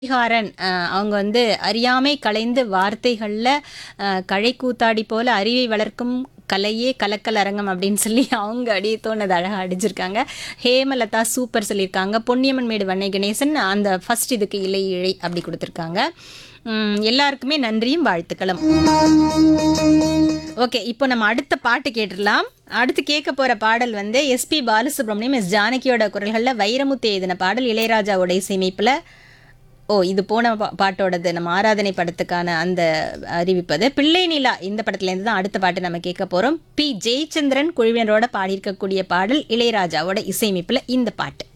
ஹரிஹாரன் அஹ், அவங்க வந்து அறியாமை கலைந்து வார்த்தைகளில் கழை கூத்தாடி போல அறிவை வளர்க்கும் கலையே கலக்கல் அரங்கம் அப்படின்னு சொல்லி அவங்க அடியே தோணது அழகாக அடிச்சிருக்காங்க ஹேமலதா சூப்பர் சொல்லியிருக்காங்க பொன்னியம்மன் மேடு வண்ணை கணேசன் அந்த ஃபர்ஸ்ட் இதுக்கு இலை இழை அப்படி கொடுத்துருக்காங்க உம், எல்லாருக்குமே நன்றியும் வாழ்த்துக்களும் ஓகே இப்போ நம்ம அடுத்த பாட்டு கேட்டுடலாம் அடுத்து கேட்க போற பாடல் வந்து எஸ்பி பாலசுப்ரமணியம் எஸ் ஜானகியோட குரல்களில் வைரமுத்து எழுதின பாடல் இளையராஜாவோட இசையமைப்பில் ஓ இது போன பா- பாட்டோடது நம்ம ஆராதனை படத்துக்கான அந்த அறிவிப்பது பிள்ளை நிலா இந்த படத்துலேருந்து தான் அடுத்த பாட்டு நம்ம கேட்க போகிறோம் பி ஜெயச்சந்திரன் குழுவினரோட பாடியிருக்கக்கூடிய பாடல் இளையராஜாவோட இசையமைப்பில் இந்த பாட்டு